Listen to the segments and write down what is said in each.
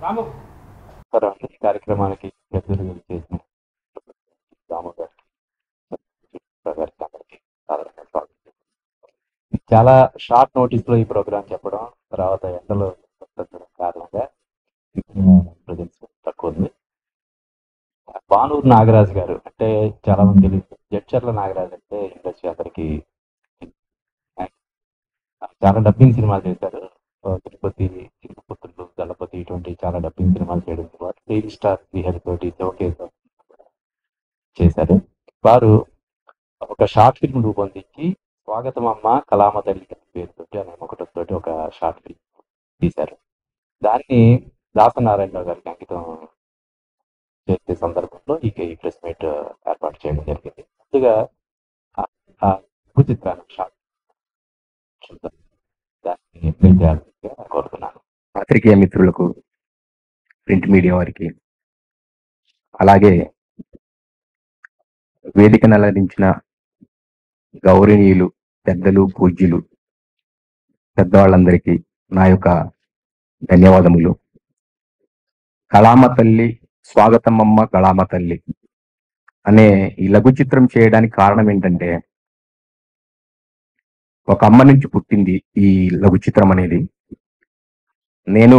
నమస్కారం అండి ఈ కార్యక్రమానికి ప్రతినిధులు చేసిన రాము గారికి చిత్ర గారికి అందరికీ సాధారణంగా స్వాగతం. చాలా షార్ట్ నోటీస్ లో ఈ ప్రోగ్రామ్ చెప్పడం తర్వాత ఎండలో పెట్టడం కారణంగా ప్రజెన్స్ తక్కువ ఉంది బానూరు నాగరాజు గారు అంటే చాలా మంది తెలియదు జడ్చర్ల నాగరాజు అంటే ఇండస్ట్రీ అందరికి చాలా డబ్బింగ్ సినిమాలు చేశారు ఆ, తిరుపతి చిరుపుత్రులు దళపతి ఇటువంటి చాలా డబ్బింగ్ సినిమాలు చేయడం తర్వాత టీవీ స్టార్ బిహర్ తోటి చౌకేతో చేశారు వారు ఒక షార్ట్ ఫిల్మ్ రూపొందించి స్వాగతం అమ్మ కలామ తల్లి అనే పేరుతోటి అనే ఒకటితోటి ఒక షార్ట్ ఫిల్మ్ తీశారు దాన్ని దాసనారాయణరావు గారికి అంకితం చేసే సందర్భంలో ఈ ఈ ప్రెస్ మీట్ ఏర్పాటు చేయడం జరిగింది ముందుగా ఆ- ఆ లఘు చిత్రాన్ని షార్ట్ చూద్దాం దాన్ని ప్లే చేయాల్సిందిగా కోరుతున్నాను పాత్రికేయ మిత్రులకు ప్రింట్ మీడియా వారికి అలాగే వేదికను అలరించిన గౌరవనీయులు పెద్దలు పూజ్యులు పెద్దవాళ్ళందరికీ నా యొక్క ధన్యవాదములు కళామ తల్లి స్వాగతమమ్మ కళామ తల్లి అనే ఈ లఘు చిత్రం చేయడానికి కారణం ఏంటంటే ఒక అమ్మ నుంచి పుట్టింది ఈ లఘు చిత్రం అనేది నేను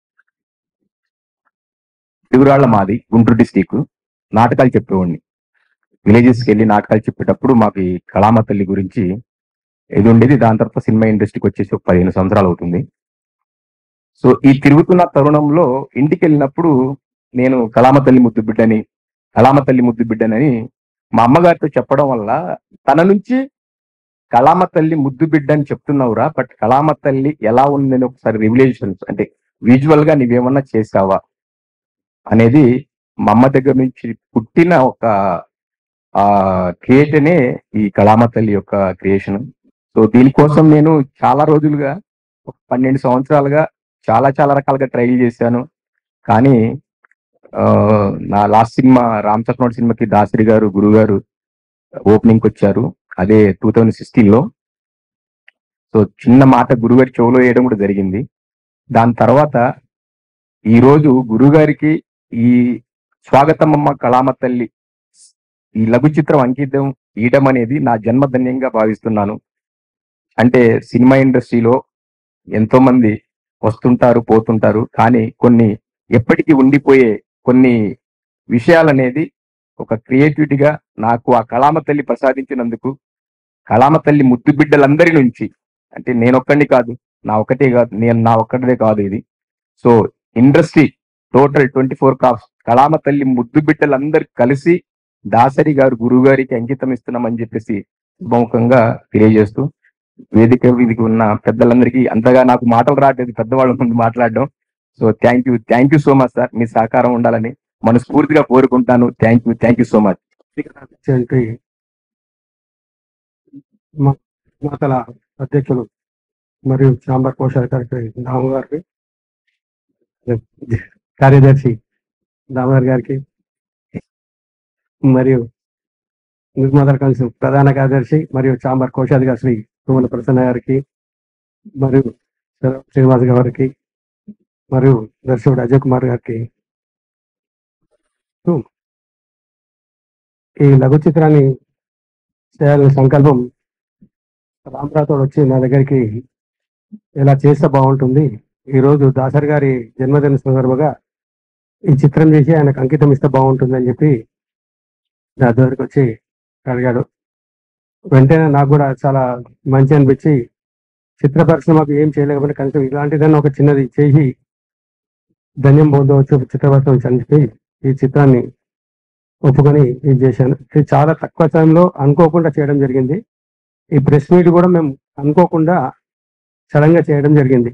తిగురాళ్ల మాది గుంటూరు డిస్టిక్ నాటకాలు చెప్పేవాడిని విలేజెస్కి వెళ్ళి నాటకాలు చెప్పేటప్పుడు మాకు ఈ కళామ తల్లి గురించి ఇది ఉండేది దాని తర్వాత సినిమా ఇండస్ట్రీకి వచ్చేసి ఒక పదిహేను సంవత్సరాలు అవుతుంది సో ఈ తిరుగుతున్న తరుణంలో ఇంటికి వెళ్ళినప్పుడు నేను కళామ తల్లి ముద్దు బిడ్డని కళామ తల్లి ముద్దు బిడ్డనని మా అమ్మగారితో చెప్పడం వల్ల తన నుంచి కళామ తల్లి ముద్దు బిడ్డ అని చెప్తున్నావురా బట్ కళామ తల్లి ఎలా ఉందని ఒకసారి రివిలేషన్స్ అంటే విజువల్ గా నీవేమన్నా చేసావా అనేది మా అమ్మ దగ్గర నుంచి పుట్టిన ఒక ఆ క్రియేటనే ఈ కళామ తల్లి యొక్క క్రియేషన్ సో దీనికోసం నేను చాలా రోజులుగా ఒక పన్నెండు సంవత్సరాలుగా చాలా చాలా రకాలుగా ట్రై చేశాను కానీ ఆ, నా లాస్ట్ సినిమా రామ్ చక్రవర్తి సినిమాకి దాసరి గారు గురువు గారు ఓపెనింగ్ వచ్చారు అదే టూ థౌజండ్ సిక్స్టీన్ లో సో చిన్న మాట గురుగారి చెవులో వేయడం కూడా జరిగింది దాని తర్వాత ఈ రోజు గురుగారికి ఈ స్వాగతమమ్మ కళామ తల్లి ఈ లఘు చిత్రం అంకితం ఇయడం అనేది నా జన్మధన్యంగా భావిస్తున్నాను అంటే సినిమా ఇండస్ట్రీలో ఎంతో మంది వస్తుంటారు పోతుంటారు కానీ కొన్ని ఎప్పటికీ ఉండిపోయే కొన్ని విషయాలనేది ఒక క్రియేటివిటీగా నాకు ఆ కళామ తల్లి ప్రసాదించినందుకు కళామ తల్లి ముద్దు బిడ్డలందరి నుంచి అంటే నేనొక్కడిని కాదు నా ఒక్కటే కాదు నేను నా ఒక్కటిదే కాదు ఇది so industry total twenty four crafts కళామ తల్లి ముద్దు బిడ్డలందరూ కలిసి దాసరి గారు గురువు గారికి అంకితం ఇస్తున్నామని చెప్పేసి శుభముఖంగా తెలియజేస్తూ వేదిక వీధికి ఉన్న పెద్దలందరికీ అంతగా నాకు మాటలు రావట్లేదు పెద్దవాళ్ళ ముందు మాట్లాడడం so thank you thank you so much sir మీ సహకారం ఉండాలని మనస్ఫూర్తిగా కోరుకుంటాను thank you thank you so much ఇచ్చేటి మా- మాతల అధ్యక్షులు మరియు చాంబర్ కోశాధికారి దాము గారికి కార్యదర్శి దామోదర్ గారికి మరియు నిర్మాతల కౌన్సిల్ ప్రధాన కార్యదర్శి మరియు చాంబర్ కోశాధికారి శ్రీ తుమ్మల ప్రసన్న గారికి మరియు శ్రీనివాస్ గారికి మరియు దర్శకుడు అజయ్ కుమార్ గారికి ఈ లఘు చిత్రాన్ని చేయాలనే సంకల్పం రామరాతో వచ్చి నా దగ్గరికి ఇలా చేస్తే బాగుంటుంది ఈ రోజు దాసరి గారి జన్మదిన సందర్భంగా ఈ చిత్రం చేసి ఆయనకు అంకితం ఇస్తే బాగుంటుంది అని చెప్పి నా దగ్గరికి వచ్చి అడిగాడు వెంటనే నాకు కూడా చాలా మంచి అనిపించి చిత్ర పరిశ్రమకు ఏం చేయలేకపోతే కనీసం ఇలాంటిదన్నా ఒక చిన్నది చేసి ధన్యం పొందవచ్చు చిత్ర పరిశ్రమ నుంచి అని చెప్పి ఈ చిత్రాన్ని ఒప్పుకొని ఇది చేశాను ఇది చాలా తక్కువ టైంలో అనుకోకుండా చేయడం జరిగింది ఈ ప్రెస్ మీట్ కూడా మేము అనుకోకుండా సడన్ గా చేయడం జరిగింది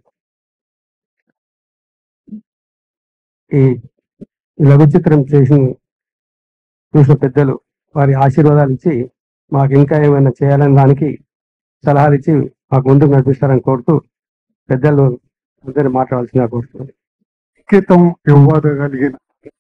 ఈ లఘు చిత్రం చేసిన చూసిన పెద్దలు వారి ఆశీర్వాదాలు ఇచ్చి మాకు ఇంకా ఏమైనా చేయాలని దానికి సలహాలు ఇచ్చి మాకు ముందుకు నడిపిస్తారని కోరుతూ పెద్దలు అందరూ మాట్లాడాల్సిందిగా కోరుతున్నాను అంకితం ఇవ్వగలిగిన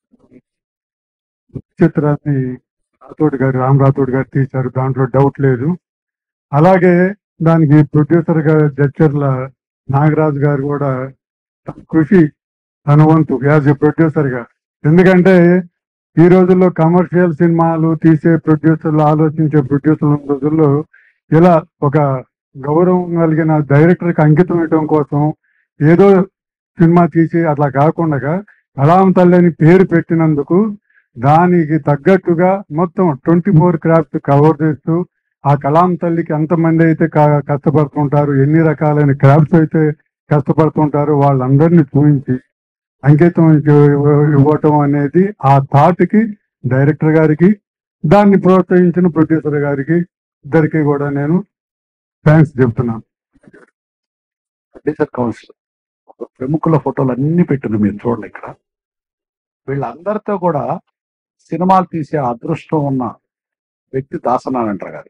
చిత్రాన్ని రాథోడ్ గారు రామ్ రాథోడ్ గారు తీశారు దాంట్లో డౌట్ లేదు అలాగే దానికి ప్రొడ్యూసర్ గా జడ్చర్ల నాగరాజు గారు కూడా తన కృషి తన వంతు యాజ్ ఎ ప్రొడ్యూసర్గా ఎందుకంటే ఈ రోజుల్లో కమర్షియల్ సినిమాలు తీసే ప్రొడ్యూసర్లు ఆలోచించే ప్రొడ్యూసర్ల రోజుల్లో ఇలా ఒక గౌరవం కలిగిన డైరెక్టర్కి అంకితం ఇవ్వడం కోసం ఏదో సినిమా తీసి అట్లా కాకుండా కలాం తల్లి అని పేరు పెట్టినందుకు దానికి తగ్గట్టుగా మొత్తం ట్వంటీ ఫోర్ క్రాఫ్ట్ కవర్ చేస్తూ ఆ కలాం తల్లికి ఎంతమంది అయితే క- కష్టపడుతుంటారు ఎన్ని రకాలైన క్రాఫ్ట్స్ అయితే కష్టపడుతుంటారు వాళ్ళందరినీ చూపించి అంకితం ఇవ్వ- ఇవ్వటం అనేది ఆ థాట్కి డైరెక్టర్ గారికి దాన్ని ప్రోత్సహించిన ప్రొడ్యూసర్ గారికి ఇద్దరికి కూడా నేను థ్యాంక్స్ చెప్తున్నాను ప్రొడ్యూసర్ కౌన్సిల్ ఒక ప్రముఖుల ఫోటోలు అన్ని పెట్టిన మీరు చూడండి ఇక్కడ వీళ్ళందరితో కూడా సినిమాలు తీసే అదృష్టం ఉన్న వ్యక్తి దాసనారాయణ గారు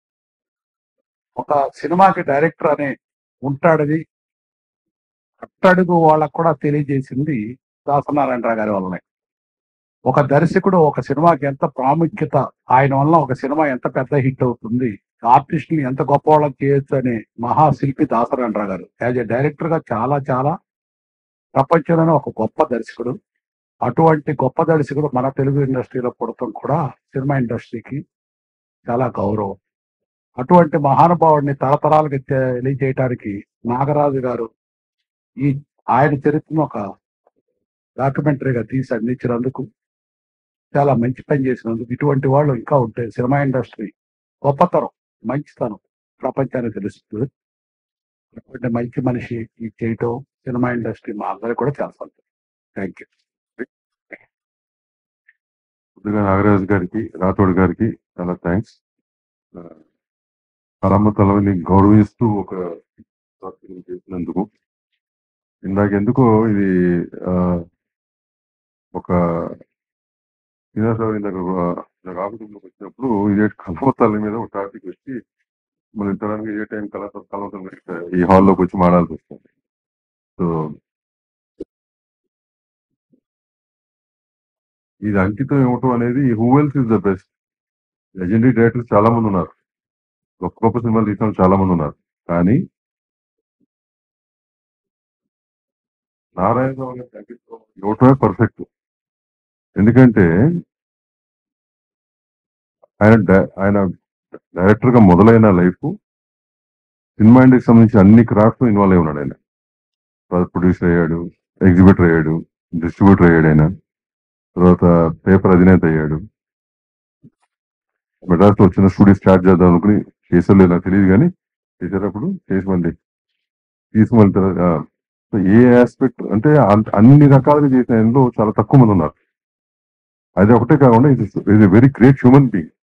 ఒక సినిమాకి డైరెక్టర్ అనే ఉంటాడని అట్టడుగు వాళ్ళకు కూడా తెలియజేసింది దాసనారాయణరావు గారి వల్లనే ఒక దర్శకుడు ఒక సినిమాకి ఎంత ప్రాముఖ్యత ఆయన వల్ల ఒక సినిమా ఎంత పెద్ద హిట్ అవుతుంది ఆర్టిస్ట్ ని ఎంత గొప్ప వాళ్ళకి చేయొచ్చు అనే మహాశిల్పి దాసరాండ్రా గారు యాజ్ ఎ డైరెక్టర్ గా చాలా చాలా ప్రపంచంలోనే ఒక గొప్ప దర్శకుడు అటువంటి గొప్ప దర్శకుడు మన తెలుగు ఇండస్ట్రీలో పుడటం కూడా సినిమా ఇండస్ట్రీకి చాలా గౌరవం అటువంటి మహానుభావుడిని తరతరాలకు తెలియజేయడానికి నాగరాజు గారు ఈ ఆయన చరిత్రను ఒక డాక్యుమెంటరీగా తీసి అందించినందుకు చాలా మంచి పని చేసినందుకు ఇటువంటి వాళ్ళు ఇంకా ఉంటే సినిమా ఇండస్ట్రీ గొప్పతనం మంచితనం ప్రపంచానికి తెలుస్తుంది అటువంటి మంచి మనిషి ఇది చేయటం సినిమా ఇండస్ట్రీ మా అందరికి కూడా చాలా సంతోషం థ్యాంక్ యూ ముందుగా నాగరాజు గారికి రాథోడ్ గారికి చాలా థ్యాంక్స్ కలమ్మ తలవని గౌరవిస్తూ ఒక document చేసినందుకు ఇందాక ఎందుకో ఇది ఆ, ఒక శ్రీనివాసరావు ఇందాక నాకు ఆఫీసులోకి వచ్చినప్పుడు ఇదే కలవ తల్లి మీద ఒక టాపిక్ వచ్చి మన తరానికి ఏ టైం కల కలవ తల్లి మీద ఈ హాల్లోకి వచ్చి మాడాల్సి వస్తుంది సో ఇది అంకితం ఇవ్వటం అనేది who else is the best legendary directors చాలా మంది ఉన్నారు గొప్ప గొప్ప సినిమాలు తీసిన వాళ్ళు చాలా మంది ఉన్నారు కానీ నారాయణరావు గారికి అంకితం ఇవ్వటమే పర్ఫెక్ట్ ఎందుకంటే ఆయన డై- ఆయన డైరెక్టర్ గా మొదలైన లైఫ్ సినిమా ఇండస్ట్రీకి సంబంధించి అన్ని క్రాఫ్ట్ ఇన్వాల్వ్ అయి ఉన్నాడు ఆయన ప్రొడ్యూసర్ అయ్యాడు ఎగ్జిబిటర్ అయ్యాడు డిస్ట్రిబ్యూటర్ అయ్యాడు ఆయన తర్వాత పేపర్ అధినేత అయ్యాడు మెడ్రాస్ లో వచ్చిన స్టూడియో స్టార్ట్ చేద్దాం అనుకుని చేసలేదు నాకు తెలియదు కానీ చేసేటప్పుడు చేసి మళ్ళీ తీసుకుమళ్ళీ తర్వాత ఆ, సో ఏ ఆస్పెక్ట్ అంటే అన్- అన్ని రకాలుగా చేసిన ఆయనలో చాలా తక్కువ మంది ఉన్నారు అది ఒకటే కాకుండా ఇది వెరీ గ్రేట్ హ్యూమన్ బీయింగ్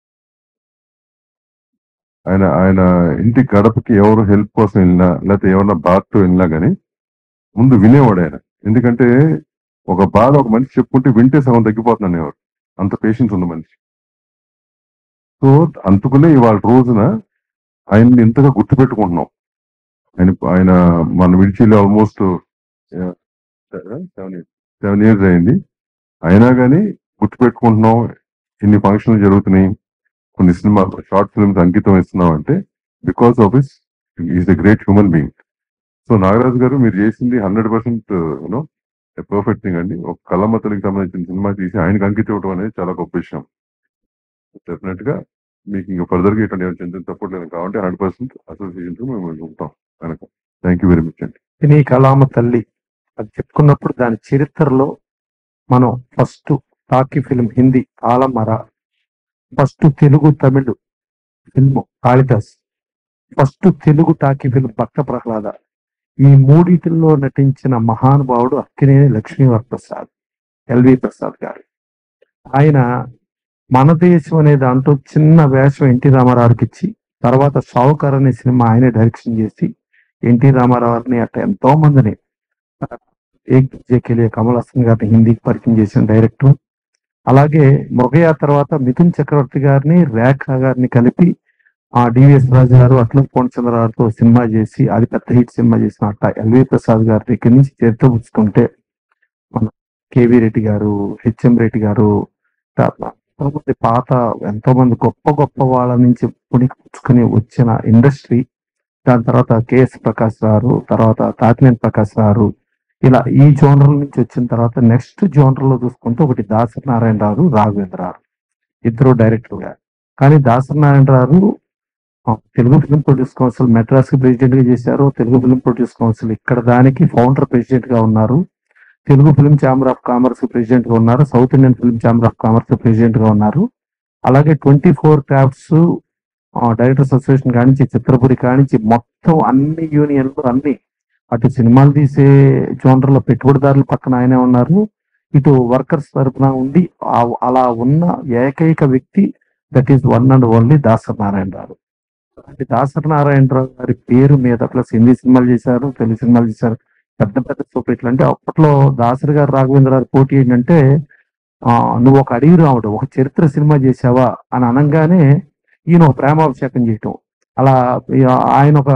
ఆయన ఆయన ఇంటి గడపకి ఎవరు హెల్ప్ కోసం వెళ్ళినా లేకపోతే ఎవరన్నా బాధతో వెళ్ళినా కానీ ముందు వినేవాడు ఆయన ఎందుకంటే ఒక బాధ ఒక మనిషి చెప్పుకుంటే వింటే సగం తగ్గిపోతున్నాను ఎవరు అంత పేషెన్స్ ఉన్న మనిషి సో అందుకునే ఇవాళ రోజున ఆయన్ని ఇంతగా గుర్తుపెట్టుకుంటున్నాం ఆయన ఆయన మన విడిచి almost seven years seven years అయింది అయినా కానీ గుర్తుపెట్టుకుంటున్నాం ఇన్ని ఫంక్షన్లు జరుగుతున్నాయి కొన్ని సినిమా షార్ట్ ఫిల్మ్స్ అంకితం ఇస్తున్నాం అంటే because of is is a great human being so Nagaraju garu మీరు చేసింది hundred percent you know perfect thing అండి ఒక కళమతలకు సంబంధించిన సినిమా తీసి ఆయనకి అంకితం ఇవ్వడం అనేది చాలా గొప్ప విషయం డెఫినెట్ గా మీకు ఇంకా ఫర్దర్ గా ఇటువంటి ఏమైనా సపోర్ట్ లేదు కావాలంటే హండ్రెడ్ పర్సెంట్ అసోసియేషన్ తో మేము ఉంటాం కనుక థ్యాంక్ యూ వెరీ మచ్ అండి సినీ కళామ తల్లి అది చెప్పుకున్నప్పుడు దాని చరిత్రలో మనం first talkie film Hindi Alam Ara first Telugu Tamil film Kalidas first Telugu talkie film Bhakta Prahlada ఈ మూడిటిల్లో నటించిన మహానుభావుడు అక్కినేని లక్ష్మీవర్ ప్రసాద్ ఎల్వి ప్రసాద్ గారు ఆయన మన దేశం అనే దాంట్లో చిన్న వేషం ఎన్టీ రామారావుకి ఇచ్చి తర్వాత షావుకర్ అనే సినిమా ఆయనే డైరెక్షన్ చేసి ఎన్టీ రామారావుని అట్లా ఎంతో మందిని ఏక్ జేకేలియ కమల్ హాసన్ గారిని హిందీకి పరిచయం చేసిన డైరెక్టర్ అలాగే మృగయా తర్వాత మిథున్ చక్రవర్తి గారిని రేఖ గారిని కలిపి ఆ డివిఎస్ రాజు గారు అట్ల పూర్ణచంద్రరావుతో సినిమా చేసి అది పెద్ద హిట్ సినిమా చేసిన అట్లా ఎల్వి ప్రసాద్ గారి దగ్గర నుంచి చరిత్ర పుచ్చుకుంటే మన కేవీ రెడ్డి గారు హెచ్ఎం రెడ్డి గారు తర్వాత ఎంతో మంది పాత ఎంతో మంది గొప్ప గొప్ప వాళ్ళ నుంచి పుణికి పుచ్చుకుని వచ్చిన ఇండస్ట్రీ దాని తర్వాత కేఎస్ ప్రకాష్ రావు తర్వాత తాతినేని ప్రకాష్ రావు ఇలా ఈ జోనర్ నుంచి వచ్చిన తర్వాత నెక్స్ట్ జోనర్ లో చూసుకుంటే ఒకటి దాసరి నారాయణరావు రాఘవేంద్రరావు ఇద్దరు డైరెక్టర్ గా కానీ దాసరి నారాయణరావు ఆ, Telugu film produce council Madras కి ప్రెసిడెంట్ గా చేశారు తెలుగు ఫిల్మ్ ప్రొడ్యూస్ కౌన్సిల్ ఇక్కడ దానికి ఫౌండర్ ప్రెసిడెంట్ గా ఉన్నారు Telugu film chamber of commerce president గా ఉన్నారు south Indian film chamber of commerce president గా ఉన్నారు అలాగే twenty four crafts directors association కానించి చిత్రపురి కానించి మొత్తం అన్ని యూనియన్లు అన్ని అటు సినిమాలు తీసే జోనర్లో పెట్టుబడిదారుల పక్కన ఆయనే ఉన్నారు ఇటు వర్కర్స్ తరపున ఉండి ఆ- అలా ఉన్న ఏకైక వ్యక్తి that is one and only Dasari Narayana Rao అలాంటి దాసరి నారాయణరావు గారి పేరు మీద ప్లస్ హిందీ సినిమాలు చేశారు తెలుగు సినిమాలు చేశారు పెద్ద పెద్ద సూపర్ హిట్లు అంటే అప్పట్లో దాసరి గారు రాఘవేంద్ర గారి పోటీ ఏంటంటే ఆ, నువ్వు ఒక అడవి రావుడు ఒక చరిత్ర సినిమా చేసావా అని అనగానే ఈయన ఒక ప్రేమాభిషేకం చేయటం అలా ఈ ఆయన ఒక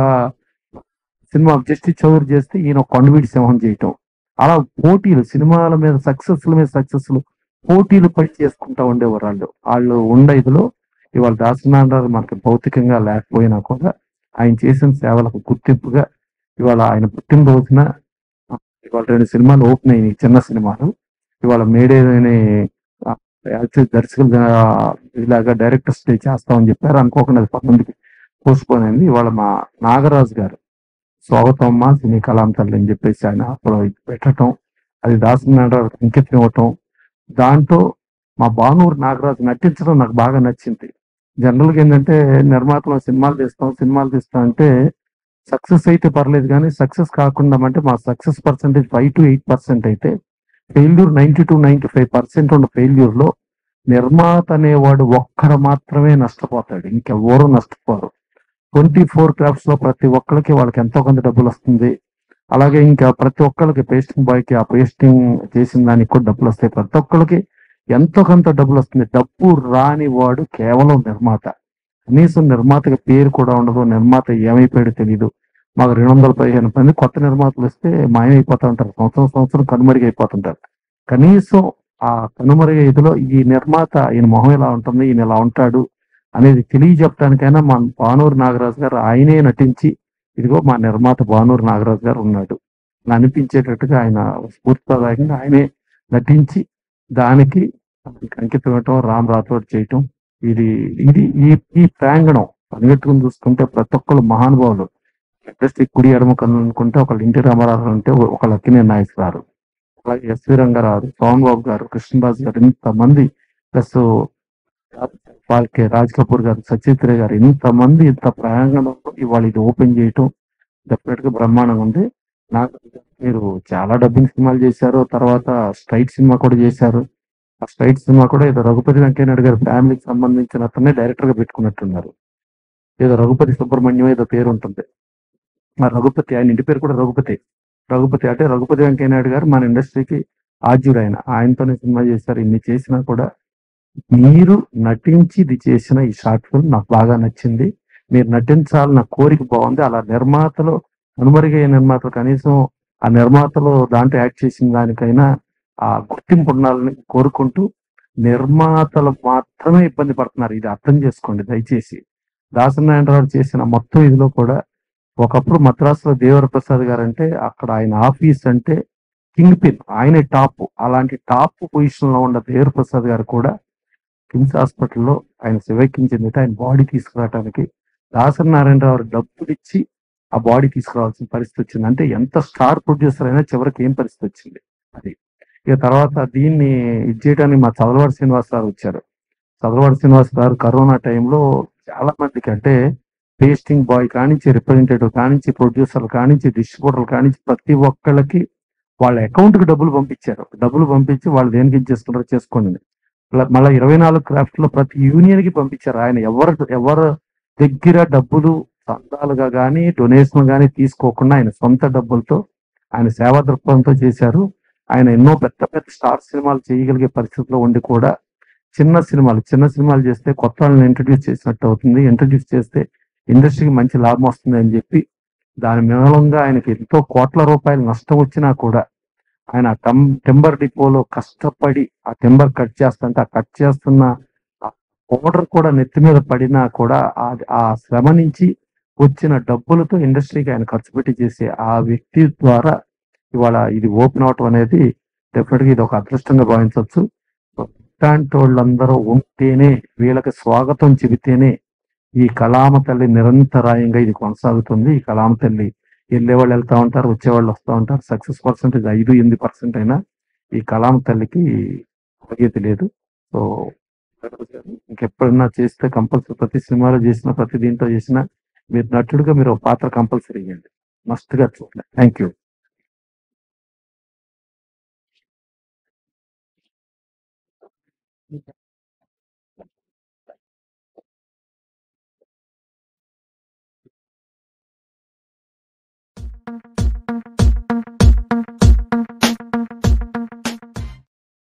సినిమా జస్టిస్ చౌర్ చేస్తే ఈయన ఒక కొండవీడి సింహం చేయటం అలా పోటీలు సినిమాల మీద సక్సెస్ మీద సక్సెస్ పోటీలు పడి చేసుకుంటా ఉండేవారు వాళ్ళు వాళ్ళు ఉండ ఇదిలో ఇవాళ దాసనారాయణ మనకి భౌతికంగా లేకపోయినా కూడా ఆయన చేసిన సేవలకు గుర్తింపుగా ఇవాళ ఆయన పుట్టినరోజున ఆ, ఇవాళ రెండు సినిమాలు ఓపెన్ అయినాయి చిన్న సినిమాలు ఇవాళ మేడే అనే ఆ, యాక్చువల్ దర్శకులు ఆ, ఇలాగా డైరెక్టర్స్ డే చేస్తామని చెప్పారు అనుకోకుండా అది పంతొమ్మిదికి పోస్ట్ పోన్ అయింది ఇవాళ మా నాగరాజు గారు స్వాగతం అమ్మా సినీ కళాం తల్లి అని చెప్పేసి ఆయన అప్పుడు ఇది పెట్టడం అది దాసనారాయణ అంకితం ఇవ్వటం దాంట్లో మా బానూరు నాగరాజు నటించడం నాకు బాగా నచ్చింది జనరల్ గా ఏంటంటే నిర్మాతలు సినిమాలు తీస్తాం సినిమాలు తీస్తాం అంటే సక్సెస్ అయితే పర్లేదు కానీ సక్సెస్ కాకుండా అంటే మా success percentage five to eight percent అయితే failure ninety to ninety five percent ఉన్న ఫెయిల్యూర్ లో నిర్మాత అనేవాడు ఒక్కడు మాత్రమే నష్టపోతాడు ఇంకెవ్వరూ నష్టపోరు ట్వంటీ ఫోర్ క్రాఫ్ట్స్ లో ప్రతి ఒక్కరికి వాళ్ళకి ఎంతో కొంత డబ్బులు వస్తుంది అలాగే ఇంకా ప్రతి ఒక్కరికి పేస్టింగ్ బాయ్ కి ఆ పేస్టింగ్ చేసిన దానికి కూడా డబ్బులు వస్తాయి ప్రతి ఒక్కరికి ఎంతో కొంత డబ్బులు వస్తుంది డబ్బు రాని వాడు కేవలం నిర్మాత కనీసం నిర్మాతకి పేరు కూడా ఉండదు నిర్మాత ఏమైపోయాడో తెలియదు మాకు రెండు వందల పదిహేను మంది కొత్త నిర్మాతలు వస్తే మాయమైపోతా ఉంటారు సంవత్సరం సంవత్సరం కనుమరుగు అయిపోతుంటారు కనీసం ఆ కనుమరుగు ఇదిలో ఈ నిర్మాత ఈయన మొహం ఇలా ఉంటుంది ఈయన ఇలా ఉంటాడు అనేది తెలియజెప్పడానికైనా మా బానూరు నాగరాజు గారు ఆయనే నటించి ఇదిగో మా నిర్మాత బానూరు నాగరాజు గారు ఉన్నాడు అని అనిపించేటట్టుగా ఆయన స్ఫూర్తిదాయకంగా ఆయనే నటించి దానికి ఆయనకి అంకితం ఇవ్వటం రామ్ రాథోడ్ చేయటం ఇది ఇది ఈ ఈ ప్రాంగణం పనిగట్టుకుని చూసుకుంటే ప్రతి ఒక్కరు మహానుభావులు ఇండస్ట్రీ కుడి ఎడమ కన్ను అనుకుంటే ఒకళ్ళు ఇంటి రామారావు అంటే ఒక లక్కినే నాయకురారు అలాగే ఎస్వి రంగారావు సోమన్ బాబు గారు కృష్ణరాజు గారు ఇంతమంది ప్లస్ వాళ్ళకే రాజ్ కపూర్ గారు సచిత్రే గారు ఇంతమంది ఇంత ప్రాంగణంలో ఇవాళ ఇది ఓపెన్ చేయటం డెఫినెట్ గా బ్రహ్మాండంగా ఉంది నాకు మీరు చాలా డబ్బింగ్ సినిమాలు చేశారు తర్వాత స్ట్రైట్ సినిమా కూడా చేశారు ఆ స్ట్రైట్ సినిమా కూడా ఏదో రఘుపతి వెంకయ్యనాయుడు గారి ఫ్యామిలీకి సంబంధించిన అతనే డైరెక్టర్ గా పెట్టుకున్నట్టున్నారు ఏదో రఘుపతి సుబ్రహ్మణ్యం ఏదో పేరు ఉంటుంది ఆ రఘుపతి ఆయన ఇంటి పేరు కూడా రఘుపతి రఘుపతి అంటే రఘుపతి వెంకయ్యనాయుడు గారు మన ఇండస్ట్రీకి ఆద్యుడు ఆయన ఆయనతోనే సినిమా చేశారు ఇన్ని చేసినా కూడా మీరు నటించి ఇది చేసిన ఈ షార్ట్ ఫిల్మ్ నాకు బాగా నచ్చింది మీరు నటించాలన్న కోరిక బాగుంది అలా నిర్మాతలు కనుమరుగయ్యే నిర్మాతలు కనీసం ఆ నిర్మాతలు దాంట్లో యాక్ట్ చేసిన దానికైనా ఆ గుర్తింపు ఉండాలని కోరుకుంటూ నిర్మాతలు మాత్రమే ఇబ్బంది పడుతున్నారు ఇది అర్థం చేసుకోండి దయచేసి దాసనారాయణరావు చేసిన మొత్తం ఇదిలో కూడా ఒకప్పుడు మద్రాసులో దేవర ప్రసాద్ గారు అంటే అక్కడ ఆయన ఆఫీస్ అంటే కింగ్ పిన్ ఆయనే టాప్ అలాంటి టాప్ పొజిషన్ లో ఉన్న దేవర ప్రసాద్ గారు కూడా కిమ్స్ హాస్పిటల్లో ఆయన శివెక్కించింది ఆయన బాడీ తీసుకురావడానికి దాసరి నారాయణరావు డబ్బులు ఇచ్చి ఆ బాడీ తీసుకురావాల్సిన పరిస్థితి వచ్చింది అంటే ఎంత స్టార్ ప్రొడ్యూసర్ అయినా చివరికి ఏం పరిస్థితి వచ్చింది అది ఇక తర్వాత దీన్ని ఇది చేయడానికి మా చదలవాడి శ్రీనివాసరావు వచ్చారు చదలవాడి శ్రీనివాస్ గారు కరోనా టైంలో చాలా మందికి అంటే పేస్టింగ్ బాయ్ కానించి రిప్రజెంటేటివ్ కానించి ప్రొడ్యూసర్ కానించి డిస్ట్రిబ్యూటర్ కానించి ప్రతి ఒక్కళ్ళకి వాళ్ళ అకౌంట్ కి డబ్బులు పంపించారు డబ్బులు పంపించి వాళ్ళు దేనికి ఇచ్చేస్తున్నారో చేసుకోండి మళ్ళా- మళ్ళా ఇరవై నాలుగు క్రాఫ్ట్ లో ప్రతి యూనియన్ కి పంపించారు ఆయన ఎవరు ఎవరు దగ్గర డబ్బులు చందాలుగా కానీ డొనేషన్ గానీ తీసుకోకుండా ఆయన సొంత డబ్బులతో ఆయన సేవా దృక్పథంతో చేశారు ఆయన ఎన్నో పెద్ద పెద్ద స్టార్ సినిమాలు చేయగలిగే పరిస్థితిలో ఉండి కూడా చిన్న సినిమాలు చిన్న సినిమాలు చేస్తే కొత్త వాళ్ళని ఇంట్రడ్యూస్ చేసినట్టు అవుతుంది ఇంట్రడ్యూస్ చేస్తే ఇండస్ట్రీకి మంచి లాభం వస్తుంది అని చెప్పి దాని మూలంగా ఆయనకి ఎంతో కోట్ల రూపాయలు నష్టం వచ్చినా కూడా ఆయన టం టెంబర్ డిపోలో కష్టపడి ఆ టెంబర్ కట్ చేస్తుంటే ఆ కట్ చేస్తున్న పౌడర్ కూడా నెత్తి మీద పడినా కూడా ఆ- ఆ శ్రమ నుంచి వచ్చిన డబ్బులతో ఇండస్ట్రీకి ఆయన ఖర్చు పెట్టి చేసే ఆ వ్యక్తి ద్వారా ఇవాళ ఇది ఓపెన్ అవటం అనేది డెఫినెట్ గా ఇది ఒక అదృష్టంగా భావించవచ్చు ఇట్లాంటి వాళ్ళందరూ ఉంటేనే వీళ్ళకి స్వాగతం చెబితేనే ఈ కళామ తల్లి నిరంతరాయంగా ఇది కొనసాగుతుంది ఈ కళామ తల్లి వెళ్ళే వాళ్ళు వెళ్తా ఉంటారు వచ్చేవాళ్ళు వస్తూ ఉంటారు సక్సెస్ పర్సెంటేజ్ ఐదు ఎనిమిది పర్సెంట్ అయినా ఈ కళామ తల్లికి తగ్గేది లేదు సో ఇంకెప్పుడన్నా చేస్తే కంపల్సరీ ప్రతి సినిమాలో చేసిన ప్రతి దీంట్లో చేసిన మీరు నటుడుగా మీరు ఒక పాత్ర కంపల్సరీ ఇవ్వండి మస్ట్ గా చూడండి థ్యాంక్ యూ